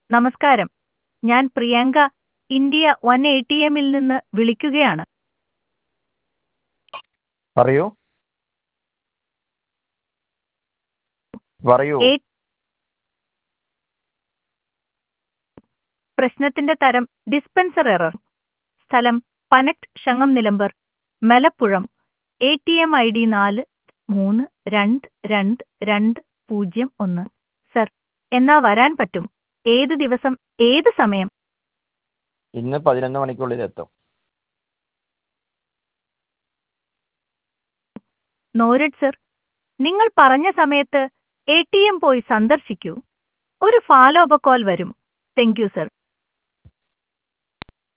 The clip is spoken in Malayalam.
നമസ്കാരം ഞാൻ Priyanka India one A T എമ്മിൽ നിന്ന് വിളിക്കുകയാണ് പറയൂ പറയൂ എ പ്രശ്നത്തിന്റെ തരം ഡിസ്പെൻസർ എറർ സ്ഥലം പനക്ട് ഷങ്ങം Nilambur Malappuram A T M I D നാല് മൂന്ന് രണ്ട് രണ്ട് രണ്ട് പൂജ്യം ഒന്ന് സർ എന്നാ വരാൻ പറ്റും ഏത് ദിവസം ഏത് സമയം ഇന്ന് പതിനൊന്ന് മണിക്കുള്ളിൽ എത്തും നോരഡ് സർ നിങ്ങൾ പറഞ്ഞ സമയത്ത് എ ടി എം പോയി സന്ദർശിക്കൂ ഒരു ഫാലോ അപ്പ് കോൾ വരും താങ്ക് യു സർ